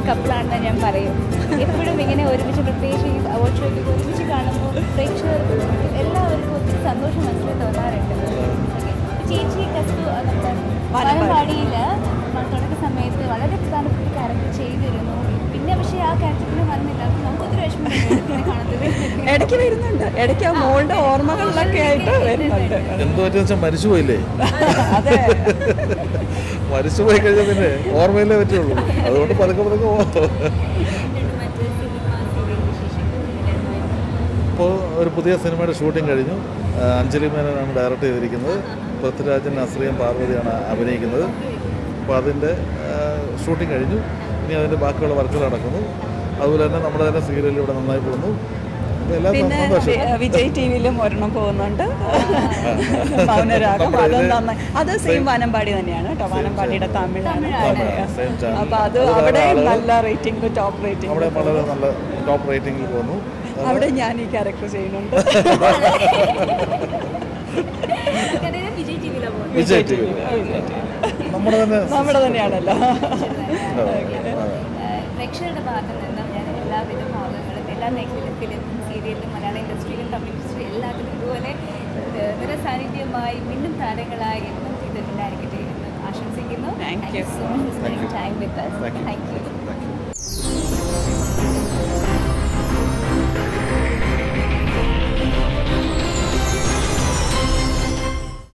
കപ്പിളാണെന്ന് ഞാൻ പറയും എപ്പോഴും ഇങ്ങനെ ഒരുമിച്ച് പ്രത്യേകിച്ച് ഈ അവാർഡ് ഷോയ്ക്ക് ഒരുമിച്ച് കാണുമ്പോൾ പ്രേക്ഷകർക്ക് എല്ലാവർക്കും ഒത്തിരി സന്തോഷം മനസ്സിൽ തോന്നാറുണ്ട് ചേച്ചി കസ്റ്റു നമ്മുടെ വനപാടിയിൽ തുടക്ക സമയത്ത് വളരെ പ്രധാനപ്പെട്ട ക്യാരക്ടർ ചെയ്തിരുന്നു പിന്നെ പക്ഷേ ആ ക്യാരക്ടറിന് വന്നില്ല അപ്പോൾ നമുക്ക് ഒത്തിരി വിഷമം കാണുന്നത് ഇടയ്ക്ക് വരുന്നുണ്ട് ഇടയ്ക്ക് ആ മോളുടെ ഓർമ്മകളിലൊക്കെ ആയിട്ട് വരുന്നുണ്ട് എന്തോ പറ്റിയെന്ന് വെച്ചാൽ മരിച്ചുപോയില്ലേ അതെ മരിച്ചുപോയി കഴിഞ്ഞാൽ പിന്നെ ഓർമ്മയിലേ പറ്റുള്ളൂ അതുകൊണ്ട് പതുക്കെ പതുക്കെ പോകും മറ്റ് സിനിമ സീരിയൽ വിശേഷങ്ങൾ ഇപ്പോൾ ഒരു പുതിയ സിനിമയുടെ ഷൂട്ടിംഗ് കഴിഞ്ഞു ആ, അഞ്ജലി മേനോനാണ് ഡയറക്റ്റ് ചെയ്തിരിക്കുന്നത് പൃഥ്വിരാജൻ നസ്രിയും പാർവതിയാണ് അഭിനയിക്കുന്നത് അപ്പോൾ അതിൻ്റെ ഷൂട്ടിംഗ് കഴിഞ്ഞു ഇനി അതിൻ്റെ ബാക്കിയുള്ള വർക്കുകൾ നടക്കുന്നു അതുപോലെ തന്നെ നമ്മുടെ തന്നെ സീരിയൽ ഇവിടെ നന്നായി പോകുന്നു അപ്പോൾ എല്ലാം പിന്നെ സന്തോഷം വി- വിജയ് ടി വിയിലും ഒരെണ്ണം പോകുന്നുണ്ട് മൗനരാഗം നമ്മുടെ അത് ഇതില് നന്നായി അത് സെയിം വാനമ്പാടി തന്നെയാണ് കേട്ടോ വാനമ്പാടിയുടെ തമിഴാണ് Same channel. അപ്പൊ അത് അത് വേറെ അവിടെ ആള് നല്ല റേറ്റിംഗ് ടോപ്പ് റേറ്റിംഗ് അവിടെ വളരെ നല്ല ടോപ്പ് റേറ്റിംഗിൽ പോകുന്നു അവിടെ ഞാൻ ഈ ക്യാരക്ടർ ചെയ്യുന്നുണ്ട് കടയിൽ വിജയ് ടി വിയിലാണ് പോകുന്നത് വിജയ് ടി വി നമ്മുടെ തന്നെ നമ്മുടെ തന്നെയാണല്ലോ പ്രേക്ഷകരുടെ ഭാഗത്തു നിന്നും ഞാൻ എല്ലാവിധ ഭാഗങ്ങളും എല്ലാ മേഖലയിലും ഫിലിം സീരിയലിലും മലയാള ഇൻഡസ്ട്രിയിലും തമിഴ് ഇൻഡസ്ട്രി എല്ലാത്തിലും ഇതുപോലെ ഏഹ്, നിറസാന്നിധ്യമായി വീണ്ടും താരങ്ങളായി എന്നും ഇത് ഉണ്ടായിരിക്കട്ടെ എന്ന് ആശംസിക്കുന്നു Thank you. So much Thank you. Time with Thank you. Thank U